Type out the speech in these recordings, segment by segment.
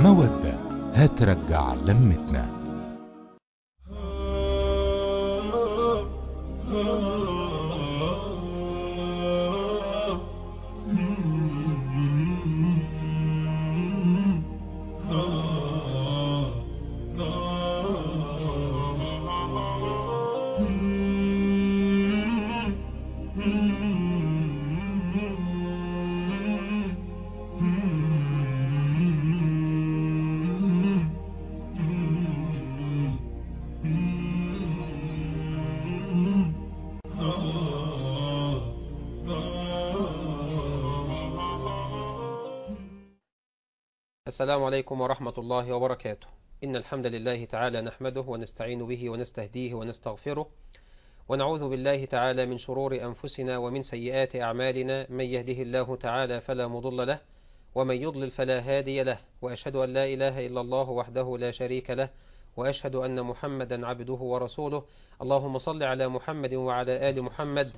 مودة هترجع لمتنا السلام عليكم ورحمة الله وبركاته إن الحمد لله تعالى نحمده ونستعين به ونستهديه ونستغفره ونعوذ بالله تعالى من شرور أنفسنا ومن سيئات أعمالنا من يهده الله تعالى فلا مضل له ومن يضلل فلا هادي له وأشهد أن لا إله إلا الله وحده لا شريك له وأشهد أن محمدا عبده ورسوله اللهم صل على محمد وعلى آل محمد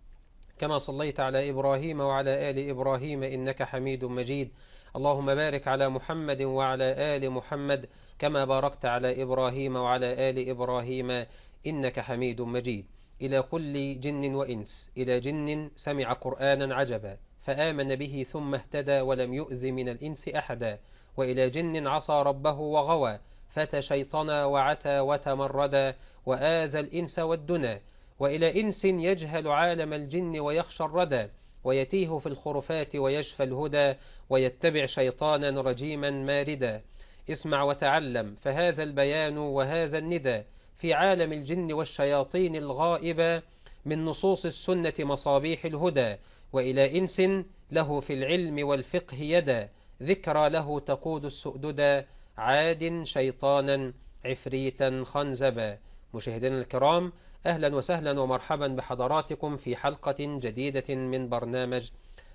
كما صليت على إبراهيم وعلى آل إبراهيم إنك حميد مجيد اللهم بارك على محمد وعلى آل محمد كما باركت على إبراهيم وعلى آل إبراهيم إنك حميد مجيد إلى كل جن وإنس إلى جن سمع قرآنا عجبا فآمن به ثم اهتدى ولم يؤذ من الإنس أحدا وإلى جن عصى ربه وغوى فتشيطنا وعتى وتمردا وآذى الإنس والدنا وإلى إنس يجهل عالم الجن ويخشى الردى ويتيه في الخرفات ويشفى الهدى ويتبع شيطانا رجيما ماردا اسمع وتعلم فهذا البيان وهذا الندى في عالم الجن والشياطين الغائبة من نصوص السنة مصابيح الهدى وإلى إنس له في العلم والفقه يدا ذكرى له تقود السؤددا عاد شيطانا عفريتا خنزبا مشاهدينا الكرام أهلا وسهلا ومرحبا بحضراتكم في حلقة جديدة من برنامج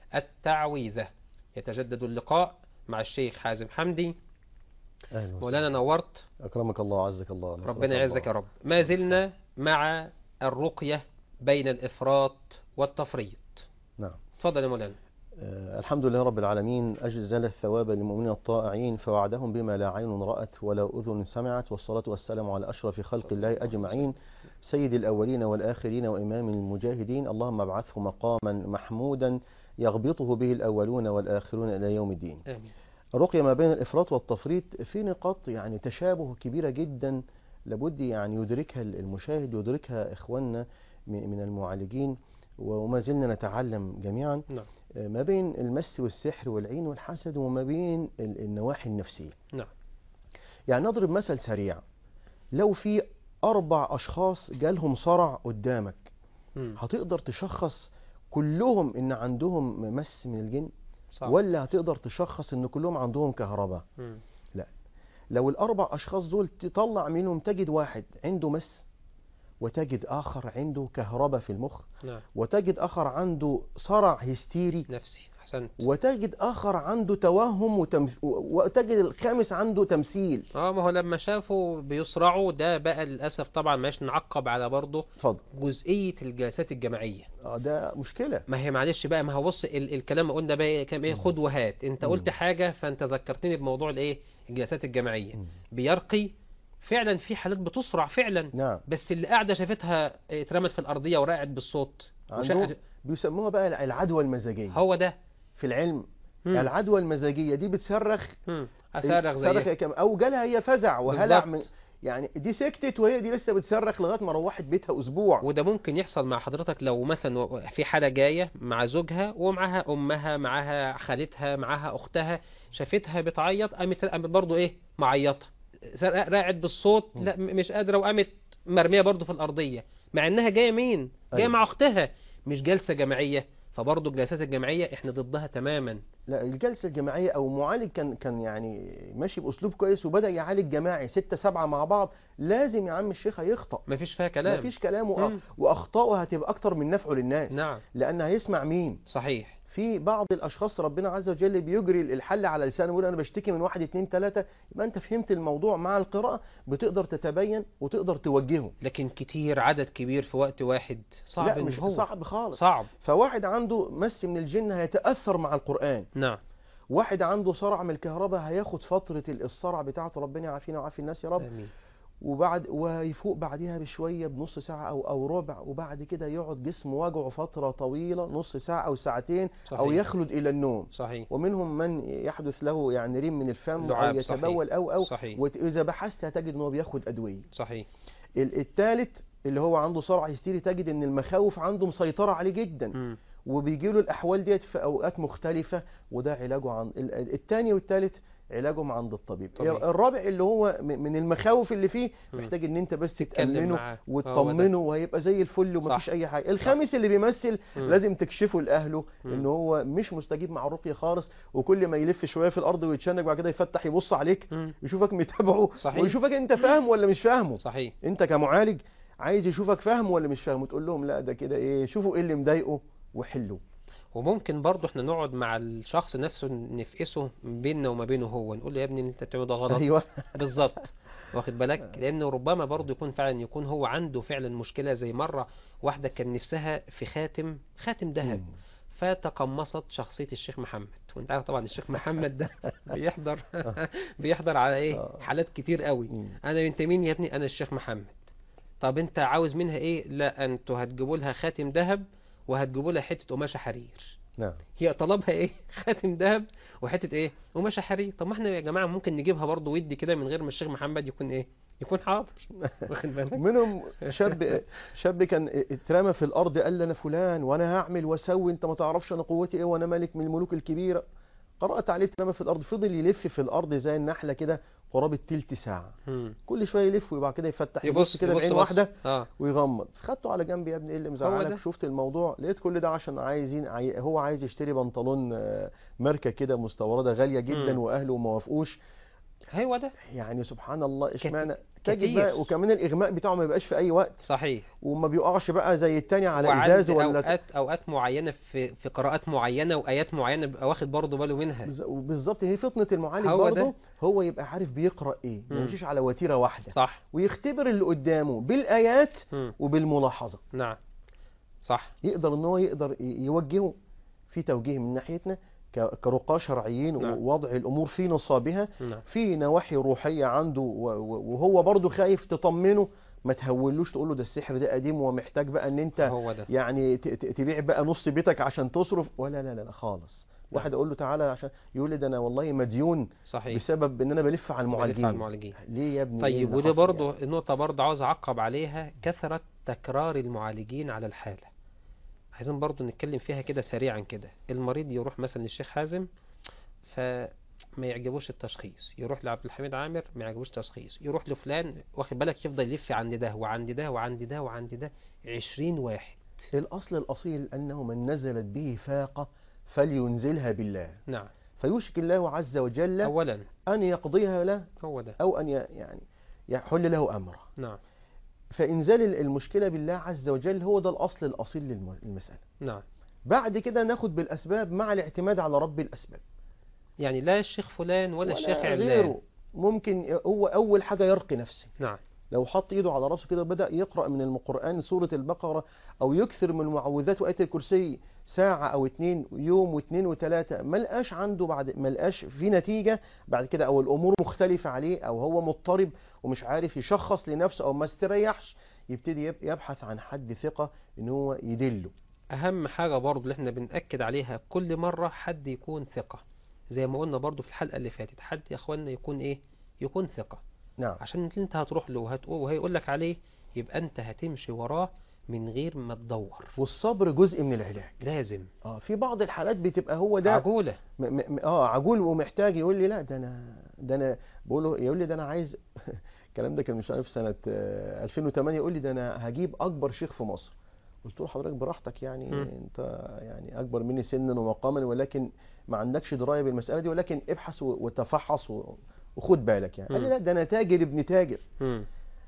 التعويذة يتجدد اللقاء مع الشيخ حازم حمدي أهلا وسهلا. مولانا نورت أكرمك الله وعزك الله نسألك ربنا يعزك الله. يا رب ما زلنا مع الرقية بين الإفراط والتفريط نعم تفضل يا مولانا آه الحمد لله رب العالمين أجزل الثواب للمؤمنين الطائعين فوعدهم بما لا عين رأت ولا أذن سمعت والصلاة والسلام على أشرف خلق الله أجمعين سيد الأولين والآخرين وإمام المجاهدين اللهم ابعثه مقاما محمودا يغبطه به الأولون والآخرون إلى يوم الدين آمين الرقية ما بين الإفراط والتفريط في نقاط يعني تشابه كبيرة جدا لابد يعني يدركها المشاهد يدركها إخواننا م- من المعالجين وما زلنا نتعلم جميعا نعم آه، ما بين المس والسحر والعين والحسد وما بين ال- النواحي النفسية نعم يعني نضرب مثل سريع لو في أربع أشخاص جالهم صرع قدامك مم. هتقدر تشخص كلهم إن عندهم مس من الجن صعب ولا هتقدر تشخص إن كلهم عندهم كهرباء مم. لو الأربع أشخاص دول تطلع منهم تجد واحد عنده مس وتجد آخر عنده كهرباء في المخ نعم وتجد آخر عنده صرع هستيري نفسي أحسنت وتجد آخر عنده توهم وتم... وتجد الخامس عنده تمثيل اه ما هو لما شافوا بيسرعوا ده بقى للأسف طبعا ماش نعقب على برضه اتفضل جزئية الجلسات الجماعية اه ده مشكلة ما هي معلش بقى ما هو بص ال الكلام اللي قلنا بقى كان ايه خد وهات انت قلت حاجة فانت ذكرتني بموضوع الايه الجلسات الجماعية مم. بيرقي فعلا في حالات بتسرع فعلا نعم بس اللي قاعدة شافتها اترمت في الأرضية ورقعت بالصوت عندهم وشا- بيسموها بقى العدوى المزاجية هو ده في العلم مم. العدوى المزاجية دي بتصرخ مم. أصرخ صرخ زي كم او جالها هي فزع وهلع من بالظبط. يعني دي سكتت وهي دي لسه بتصرخ لغايه ما روحت بيتها اسبوع وده ممكن يحصل مع حضرتك لو مثلا في حالة جاية مع زوجها ومعاها أمها معاها خالتها معاها أختها شافتها بتعيط قامت قامت برضه إيه معيطة سر- راعت بالصوت لا م- مش قادرة وقامت مرمية برضه في الأرضية مع إنها جاية مين؟ جاية أيوة. مع أختها مش جلسة جماعية فبرضه الجلسات الجماعية إحنا ضدها تماما لا الجلسه الجماعيه او معالج كان كان يعني ماشي باسلوب كويس وبدا يعالج جماعي ستة سبعة مع بعض لازم يا عم الشيخ هيخطأ مفيش فيها كلام مفيش كلام وأ- مم. واخطائه هتبقى اكتر من نفعه للناس نعم لان هيسمع مين صحيح في بعض الاشخاص ربنا عز وجل بيجري الحل على لسانه يقول انا بشتكي من واحد اتنين تلاته يبقى انت فهمت الموضوع مع القراءه بتقدر تتبين وتقدر توجهه لكن كتير عدد كبير في وقت واحد صعب لا إن مش هو صعب خالص صعب فواحد عنده مس من الجن هيتاثر مع القران نعم واحد عنده صرع من الكهرباء هياخد فتره الصرع بتاعته ربنا يعافينا ويعافي الناس يا رب آمين وبعد ويفوق بعدها بشويه بنص ساعه او او ربع وبعد كده يقعد جسمه وجعه فتره طويله نص ساعه او ساعتين صحيح او يخلد الى النوم صحيح ومنهم من يحدث له يعني ريم من الفم او لعاب، صحيح. يتبول او او صحيح واذا بحثت هتجد ان هو بياخد ادويه صحيح الثالث اللي هو عنده صرع هستيري تجد ان المخاوف عنده مسيطره عليه جدا مم. وبيجي له الاحوال ديت في اوقات مختلفه وده علاجه عن الثاني والثالث علاجهم عند الطبيب طبيعي. الرابع اللي هو م- من المخاوف اللي فيه مم. محتاج ان انت بس تتكلم تأمنه معاه. هو ده. وتطمنه وهيبقى زي الفل ومفيش صح. اي حاجه الخامس اللي بيمثل مم. لازم تكشفه لاهله مم. ان هو مش مستجيب مع الرقيه خالص وكل ما يلف شويه في الارض ويتشنج بعد كده يفتح يبص عليك مم. يشوفك متابعه صحيح. ويشوفك انت فاهم ولا مش فاهمه صحيح انت كمعالج عايز يشوفك فاهم ولا مش فاهم وتقول لهم لا ده كده ايه شوفوا ايه اللي مضايقه وحلوه وممكن برضه احنا نقعد مع الشخص نفسه نفقسه بيننا وما بينه هو نقول له يا ابني اللي انت بتعمله ده غلط ايوه بالظبط واخد بالك لانه ربما برضه يكون فعلا يكون هو عنده فعلا مشكله زي مره واحده كان نفسها في خاتم خاتم ذهب فتقمصت شخصيه الشيخ محمد وانت عارف طبعا الشيخ محمد ده بيحضر بيحضر على ايه آه. حالات كتير قوي مم. انا انت مين يا ابني انا الشيخ محمد طب انت عاوز منها ايه لا انتوا هتجيبوا لها خاتم ذهب وهتجيبوا لها حته قماشه حرير نعم هي طلبها ايه خاتم ذهب وحته ايه قماشه حرير طب ما احنا يا جماعه ممكن نجيبها برضه ودي كده من غير ما الشيخ محمد يكون ايه يكون حاضر واخد بالك منهم شاب شاب كان اترمى في الارض قال لي انا فلان وانا هعمل واسوي انت ما تعرفش انا قوتي ايه وانا ملك من الملوك الكبيره قرات عليه اترمى في الارض فضل يلف في الارض زي النحله كده قرابه تلت ساعه مم. كل شويه يلف وبعد كده يفتح يبص كده يبص بعين بص. واحده اه ويغمض خدته على جنب يا ابني ايه اللي ده. مزعلك شفت الموضوع لقيت كل ده عشان عايزين عاي... هو عايز يشتري بنطلون آه، ماركه كده مستورده غاليه جدا مم. واهله ما وافقوش هو ده يعني سبحان الله اشمعنى كتير. تجد بقى وكمان الاغماء بتاعه ما بيبقاش في اي وقت صحيح وما بيقعش بقى زي التاني على وعند ازاز ولا اوقات اوقات معينه في في قراءات معينه وايات معينه بيبقى واخد برضه باله منها بز- بالظبط هي فطنه المعالج هو برضه ده. هو يبقى عارف بيقرا ايه ما مم. يمشيش على وتيره واحده صح ويختبر اللي قدامه بالايات مم. وبالملاحظه نعم صح يقدر ان هو يقدر ي- يوجهه في توجيه من ناحيتنا ك- كرقاة شرعيين نعم. ووضع الامور في نصابها نعم في نواحي روحيه عنده و- و- وهو برضه خايف تطمنه ما تهولوش تقول له ده السحر ده قديم ومحتاج بقى ان انت هو ده يعني ت- ت- تبيع بقى نص بيتك عشان تصرف ولا لا لا, لا خالص واحد اقول له تعالى عشان يقول لي ده انا والله مديون صحيح بسبب ان انا بلف على بلف على المعالجين المعالجين ليه يا ابني إيه طيب اللي ودي حصل برضه يعني؟ النقطة برضه عاوز أعقب عليها كثرة تكرار المعالجين على الحالة عايزين برضه نتكلم فيها كده سريعا كده المريض يروح مثلا للشيخ حازم فما يعجبوش التشخيص يروح لعبد الحميد عامر ما يعجبوش التشخيص يروح لفلان واخد بالك يفضل يلف عند ده وعند ده وعند ده وعند ده عشرين واحد الاصل الاصيل انه من نزلت به فاقه فلينزلها بالله نعم فيوشك الله عز وجل أولا ان يقضيها له هو ده او ان ي- يعني يحل له امره نعم فانزال ال- المشكله بالله عز وجل هو ده الاصل الاصيل للم- للمساله نعم بعد كده ناخد بالاسباب مع الاعتماد على رب الاسباب يعني لا الشيخ فلان ولا, الشيخ علان غيره ممكن هو اول حاجه يرقي نفسه نعم لو حط ايده على راسه كده وبدا يقرا من القران سوره البقره او يكثر من المعوذات وايه الكرسي ساعه او اتنين يوم واتنين وتلاته ما لقاش عنده بعد ما لقاش في نتيجه بعد كده او الامور مختلفه عليه او هو مضطرب ومش عارف يشخص لنفسه او ما استريحش يبتدي يب- يبحث عن حد ثقه ان هو يدله اهم حاجة برضو اللي احنا بنأكد عليها كل مرة حد يكون ثقة زي ما قلنا برضو في الحلقة اللي فاتت حد يا اخوانا يكون ايه يكون ثقة نعم عشان اللي انت هتروح له وهتقول وهيقول لك عليه يبقى انت هتمشي وراه من غير ما تدور والصبر جزء من العلاج لازم اه في بعض الحالات بتبقى هو ده عجولة م م اه عجول ومحتاج يقول لي لا ده انا ده انا بقول له يقول لي ده انا عايز الكلام ده كان مش عارف سنه آه، 2008 يقول لي ده انا هجيب اكبر شيخ في مصر قلت له حضرتك براحتك يعني مم. انت يعني اكبر مني سنا ومقاما ولكن ما عندكش درايه بالمساله دي ولكن ابحث و- وتفحص و- وخد بالك يعني قال لي مم. لا ده انا تاجر ابن تاجر مم.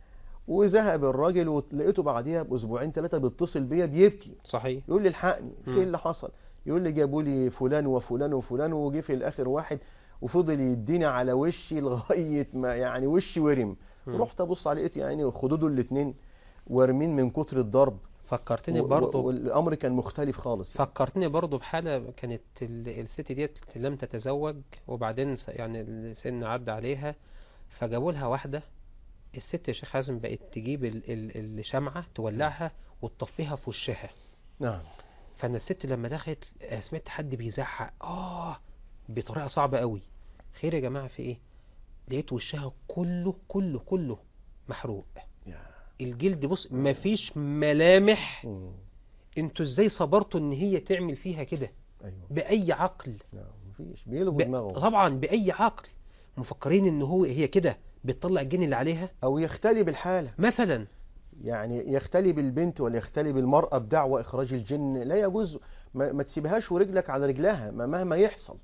وذهب الراجل ولقيته بعديها باسبوعين ثلاثه بيتصل بيا بيبكي صحيح يقول لي الحقني في مم. إيه اللي حصل يقول لي جابوا لي فلان وفلان وفلان وجي في الاخر واحد وفضل يديني على وشي لغايه ما يعني وشي ورم مم. رحت ابص على لقيت يعني خدوده الاثنين وارمين من كتر الضرب فكرتني و- و- برضه والامر كان مختلف خالص يعني. فكرتني برضه بحالة كانت ال- الست ديت لم تتزوج وبعدين س- يعني السن عدى عليها فجابوا لها واحدة الست يا شيخ حازم بقت تجيب ال- ال- الشمعة تولعها وتطفيها في وشها نعم فانا الست لما دخلت آه، سمعت حد بيزعق اه بطريقة صعبة قوي خير يا جماعة في ايه لقيت وشها كله كله كله محروق يا. الجلد بص مفيش ملامح مم. انتوا ازاي صبرتوا ان هي تعمل فيها كده ايوه بأي عقل نعم مفيش بيقلب ب... دماغه طبعا بأي عقل مفكرين ان هو هي كده بتطلع الجن اللي عليها او يختلي بالحاله مثلا يعني يختلي بالبنت ولا يختلي بالمرأة بدعوى إخراج الجن لا يجوز ما, ما تسيبهاش ورجلك على رجلها ما مهما يحصل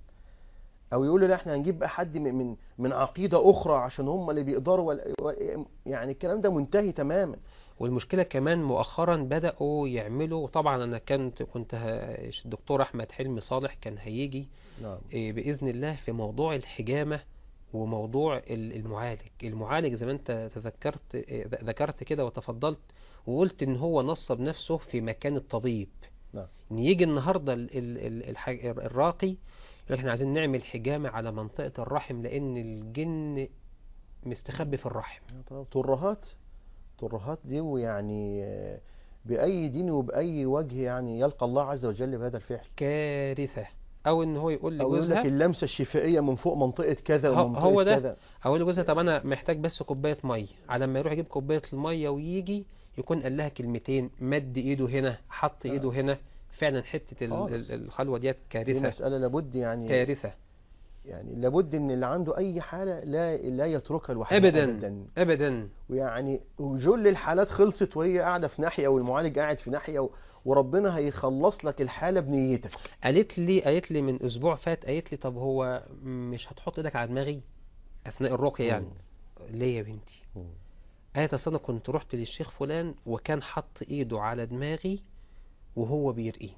أو يقول لا احنا هنجيب بقى حد من من, من عقيدة أخرى عشان هم اللي بيقدروا ولا ولا- يعني الكلام ده منتهي تماما والمشكلة كمان مؤخرا بدأوا يعملوا طبعا انا كنت كنت ه... الدكتور احمد حلمي صالح كان هيجي نعم إيه، بإذن الله في موضوع الحجامة وموضوع ال- المعالج المعالج زي ما انت تذكرت إيه، ذ- ذكرت كده وتفضلت وقلت ان هو نصب نفسه في مكان الطبيب نعم. ان يجي النهاردة ال- ال- ال- الح- الراقي يقول لك احنا عايزين نعمل حجامة على منطقة الرحم لان الجن مستخبي في الرحم طب ترهات ترهات دي ويعني آه، بأي دين وبأي وجه يعني يلقى الله عز وجل بهذا الفعل كارثة او ان هو يقول أو يقول لك لجوزها اللمسة الشفائية من فوق منطقة كذا هو- ومنطقة هو ده. كذا او لجوزها طب انا محتاج بس كوبايه ميه على ما يروح يجيب كوبايه الميه ويجي يكون قال لها كلمتين مد ايده هنا حط آه. ايده هنا فعلا حته ال- خالص. ال- الخلوه ديت دي كارثه مسألة لابد يعني كارثه يعني لابد ان اللي عنده اي حاله لا لا يتركها لوحدها ابدا ابدا ابدا ويعني وجل الحالات خلصت وهي قاعده في ناحيه والمعالج قاعد في ناحيه و- وربنا هيخلص لك الحاله بنيتك قالت لي قالت لي من اسبوع فات قالت لي طب هو مش هتحط ايدك على دماغي اثناء الرقيه يعني ليه يا بنتي مم. قالت اصل انا كنت رحت للشيخ فلان وكان حط ايده على دماغي وهو بيرقيني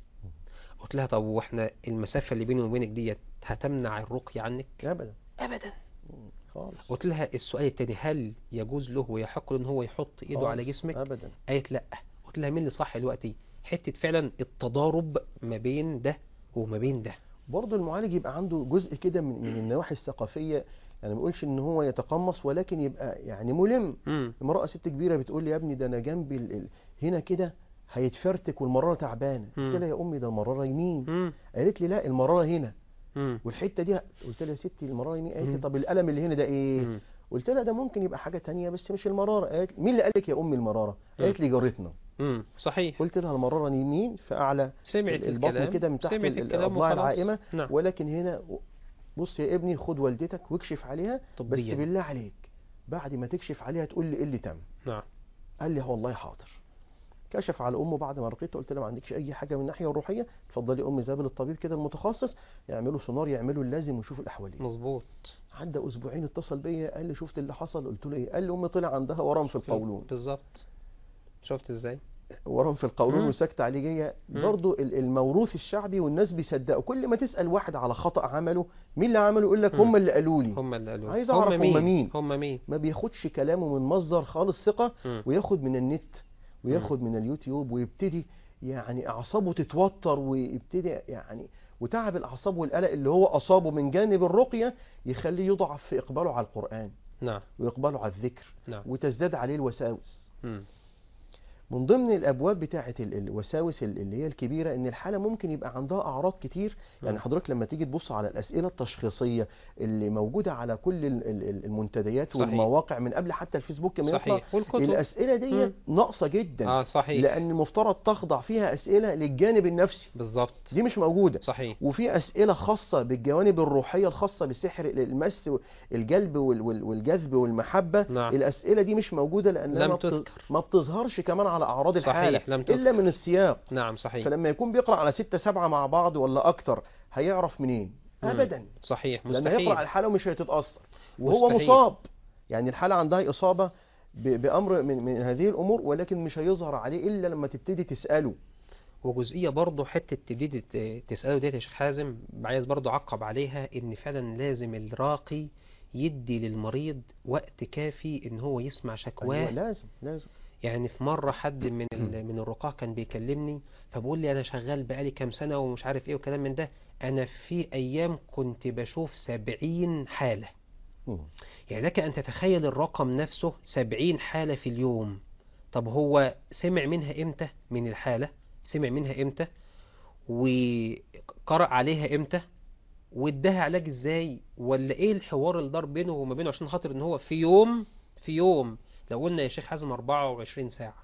قلت لها طب واحنا المسافه اللي بيني وبينك ديت هتمنع الرقيه عنك ابدا ابدا خالص قلت لها السؤال التاني هل يجوز له ويحق له ان هو يحط ايده على خالص. جسمك ابدا قالت لا قلت لها مين اللي صح دلوقتي حته فعلا التضارب ما بين ده وما بين ده برضه المعالج يبقى عنده جزء كده من, من النواحي الثقافيه يعني ما بقولش ان هو يتقمص ولكن يبقى يعني ملم امم امراه ست كبيره بتقول لي يا ابني ده انا جنبي ال- ال- هنا كده هيتفرتك والمراره تعبانه قلت مم. لها يا امي ده المراره يمين امم قالت لي لا المراره هنا امم والحته دي قلت لها يا ستي المراره يمين قالت لي مم. طب الالم اللي هنا ده ايه مم. قلت لها ده ممكن يبقى حاجه تانية بس مش المراره قالت مين اللي قال لك يا امي المراره قالت لي جارتنا امم صحيح قلت لها المراره يمين في اعلى سمعت البطن الكلام كده من تحت سمعت ال- الكلام الأضلاع وخلاص. العائمة نعم ولكن هنا بص يا ابني خد والدتك واكشف عليها بس طبيا بالله عليك بعد ما تكشف عليها تقول لي ايه اللي تم نعم قال لي والله حاضر كشف على امه بعد ما رقيته قلت لها ما عندكش اي حاجه من الناحيه الروحيه اتفضلي امي ذهبي للطبيب كده المتخصص يعملوا سونار يعملوا اللازم ويشوفوا الاحوال ايه مظبوط عدى اسبوعين اتصل بيا قال لي شفت اللي حصل قلت له ايه قال لي امي طلع عندها ورم في القولون بالظبط شفت ازاي ورم في القولون مم. وسكتة عليجية مم. برضو ال- الموروث الشعبي والناس بيصدقوا كل ما تسأل واحد على خطأ عمله مين اللي عمله يقول لك مم. هم اللي قالوا لي هم اللي قالوا عايز أعرف هم مين. هم مين ما بياخدش كلامه من مصدر خالص ثقة مم. وياخد من النت وياخد من اليوتيوب ويبتدي يعني أعصابه تتوتر ويبتدي يعني وتعب الأعصاب والقلق اللي هو أصابه من جانب الرقية يخليه يضعف في إقباله على القرآن نعم وإقباله على الذكر نعم وتزداد عليه الوساوس مم. من ضمن الابواب بتاعه ال- الوساوس ال- اللي هي الكبيره ان الحاله ممكن يبقى عندها اعراض كتير يعني مم. حضرتك لما تيجي تبص على الاسئله التشخيصيه اللي موجوده على كل ال- ال- ال- المنتديات صحيح. والمواقع من قبل حتى الفيسبوك ما يطلع صحيح والكتب الاسئله دي ناقصه جدا اه صحيح لان المفترض تخضع فيها اسئله للجانب النفسي بالظبط دي مش موجوده صحيح وفي اسئله خاصه بالجوانب الروحيه الخاصه بسحر المس الجلب وال- وال- والجذب والمحبه نعم الاسئله دي مش موجوده لانها لم ما, بت- تذكر. ما بتظهرش كمان على اعراض الحاله صحيح لم الا تذكر من السياق نعم صحيح فلما يكون بيقرا على ستة سبعة مع بعض ولا اكتر هيعرف منين مم. ابدا صحيح لان هيقرا على مستحيل الحاله ومش هتتاثر وهو مستحيل. مصاب يعني الحاله عندها اصابه ب- بامر من, من هذه الامور ولكن مش هيظهر عليه الا لما تبتدي تساله وجزئيه برضه حته تبتدي ت- تساله ديت يا شيخ حازم عايز برضه اعقب عليها ان فعلا لازم الراقي يدي للمريض وقت كافي ان هو يسمع أيوة شكواه لازم لازم يعني في مرة حد من ال- من الرقاة كان بيكلمني فبقول لي أنا شغال بقالي كام سنة ومش عارف إيه وكلام من ده أنا في أيام كنت بشوف سبعين حالة مم. يعني لك أن تتخيل الرقم نفسه سبعين حالة في اليوم طب هو سمع منها إمتى من الحالة سمع منها إمتى وقرأ عليها إمتى واداها علاج إزاي ولا إيه الحوار اللي دار بينه وما بينه عشان خاطر إن هو في يوم في يوم لو قلنا يا شيخ حازم 24 ساعة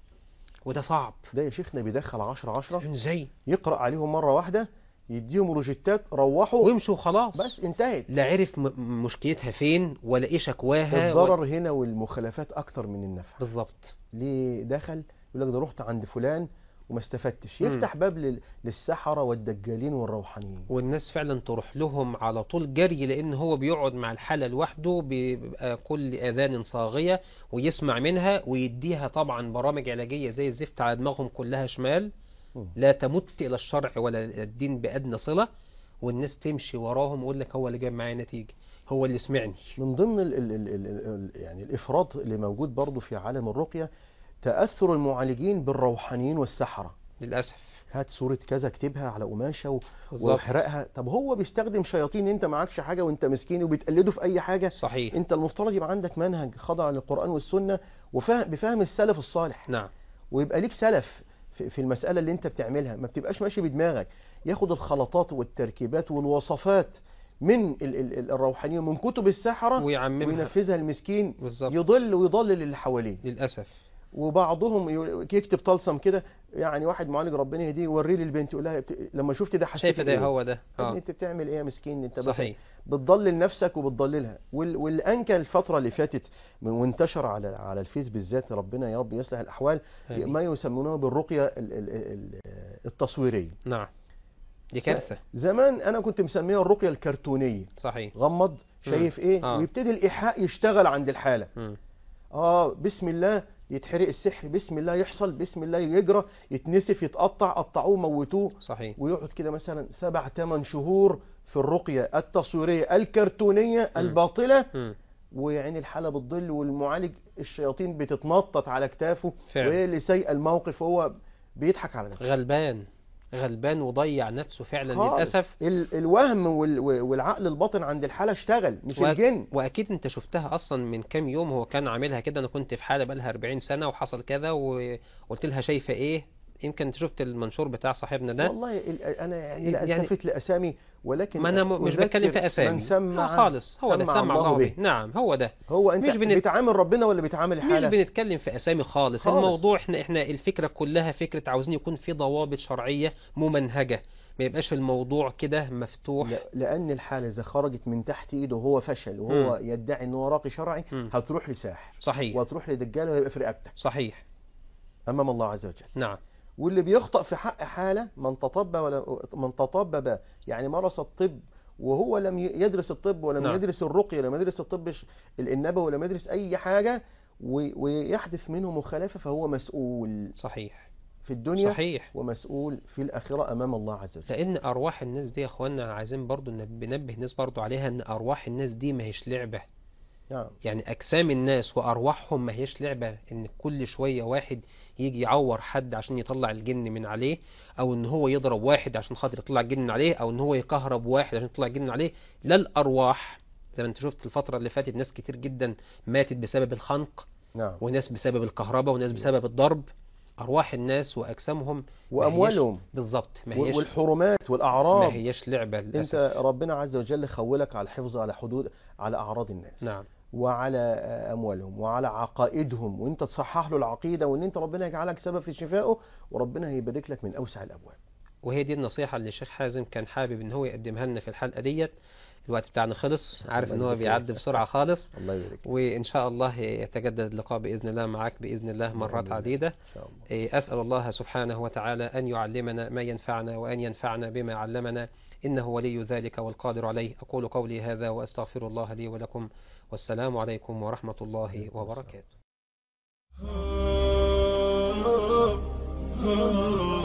وده صعب ده يا شيخنا بيدخل 10 10 ازاي يقرأ عليهم مرة واحدة يديهم روجيتات روحوا ويمشوا خلاص بس انتهت لا عرف م- مشكلتها فين ولا ايه شكواها الضرر هنا والمخالفات اكتر من النفع بالظبط ليه دخل يقول لك ده رحت عند فلان وما استفدتش مم. يفتح باب لل- للسحرة والدجالين والروحانيين والناس فعلا تروح لهم على طول جري لان هو بيقعد مع الحالة لوحده بيبقى كل اذان صاغية ويسمع منها ويديها طبعا برامج علاجية زي الزفت على دماغهم كلها شمال مم. لا تمت الى الشرع ولا الدين بادنى صلة والناس تمشي وراهم ويقول لك هو اللي جاب معايا نتيجة هو اللي سمعني من ضمن ال ال ال ال ال يعني الافراط اللي موجود برضو في عالم الرقية تأثر المعالجين بالروحانيين والسحرة للاسف هات صورة كذا اكتبها على قماشة و- بالظبط واحرقها طب هو بيستخدم شياطين انت معكش حاجة وانت مسكين وبتقلده في اي حاجة صحيح انت المفترض يبقى عندك منهج خضع للقرآن والسنة وفهم بفهم السلف الصالح نعم ويبقى ليك سلف في في المسألة اللي انت بتعملها ما بتبقاش ماشي بدماغك ياخد الخلطات والتركيبات والوصفات من ال ال ال- الروحانيين من كتب السحرة ويعممها وينفذها المسكين بالظبط يضل ويضلل اللي حواليه للاسف وبعضهم ي- يكتب طلسم كده يعني واحد معالج ربنا يهديه يوريه للبنت يقول لها بت- لما شفت ده حسيت شايفه ده بإيه؟ هو ده يا ابني اه انت بتعمل ايه يا مسكين انت بت- صحيح بتضلل نفسك وبتضللها وال- واللي انكى الفتره اللي فاتت من- وانتشر على على الفيس بالذات ربنا يا رب يصلح الاحوال آمين. ما يسمونه بالرقيه ال- ال- ال- التصويريه نعم دي س- كارثة زمان انا كنت مسميها الرقيه الكرتونيه صحيح غمض شايف ايه آه. ويبتدي الايحاء يشتغل عند الحاله مم. اه بسم الله يتحرق السحر بسم الله يحصل بسم الله يجرى يتنسف يتقطع قطعوه موتوه صحيح ويقعد كده مثلا سبع ثمان شهور في الرقية التصويرية الكرتونية الباطلة مم. ويعني الحالة بتضل والمعالج الشياطين بتتنطط على كتافه فعلا. وهي اللي سايقة الموقف وهو بيضحك على نفسه غلبان غلبان وضيع نفسه فعلا خالص. للأسف ال- الوهم وال- والعقل الباطن عند الحالة اشتغل مش وأك- الجن واكيد انت شفتها اصلا من كام يوم هو كان عاملها كده انا كنت في حاله بقالها 40 سنه وحصل كذا وقلت لها شايفه ايه يمكن انت شفت المنشور بتاع صاحبنا ده والله ال- انا يعني لا يعني- التفت لاسامي ولكن ما انا م- مش بتكلم أذكر في اسامي من سمع آه خالص هو ده سمع سمع الله الله به. به نعم هو ده هو انت مش بنت- بتعامل ربنا ولا بتعامل مش الحالة بنتكلم في اسامي خالص. خالص. الموضوع احنا احنا الفكره كلها فكره عاوزين يكون في ضوابط شرعيه ممنهجه ما يبقاش الموضوع كده مفتوح لا- لان الحاله اذا خرجت من تحت ايده وهو فشل وهو يدعي ان هو راقي شرعي مم. هتروح لساحر صحيح وهتروح لدجال وهيبقى في رقبتك صحيح امام الله عز وجل نعم واللي بيخطأ في حق حاله من تطبب ولا من تطبب يعني مارس الطب وهو لم ي- يدرس الطب ولم نعم. يدرس الرقيه ولم يدرس الطب الش- النبوي ولم يدرس اي حاجه و- ويحدث منه مخالفه فهو مسؤول صحيح في الدنيا صحيح ومسؤول في الاخره امام الله عز وجل لان ارواح الناس دي يا اخوانا عايزين برضو نب- ننبه الناس برضو عليها ان ارواح الناس دي ما هيش لعبه نعم يعني اجسام الناس وارواحهم ما هيش لعبه ان كل شويه واحد يجي يعور حد عشان يطلع الجن من عليه او ان هو يضرب واحد عشان خاطر يطلع الجن من عليه او ان هو يكهرب واحد عشان يطلع الجن من عليه لا الارواح زي ما انت شفت الفتره اللي فاتت ناس كتير جدا ماتت بسبب الخنق نعم وناس بسبب الكهرباء وناس بسبب الضرب ارواح الناس واجسامهم ما هيش- واموالهم بالظبط ما و- هيش والحرمات ما والاعراض هيش لعبه للاسف انت ربنا عز وجل خولك على الحفظ على حدود على اعراض الناس نعم وعلى آه، اموالهم وعلى عقائدهم وانت تصحح له العقيده وان انت ربنا يجعلك سبب في شفائه وربنا هيبارك لك من اوسع الابواب وهي دي النصيحة اللي الشيخ حازم كان حابب ان هو يقدمها لنا في الحلقة ديت الوقت بتاعنا خلص عارف ان الله هو يجزاك بيعدي خير. بسرعة خالص الله يبارك لك. وان شاء الله يتجدد اللقاء باذن الله معك باذن الله مرات بإذن الله. عديدة ان شاء الله إيه، أسأل الله سبحانه وتعالى أن يعلمنا ما ينفعنا وأن ينفعنا بما علمنا إنه ولي ذلك والقادر عليه أقول قولي هذا وأستغفر الله لي ولكم والسلام عليكم ورحمة الله عليكم السلام. وبركاته Oh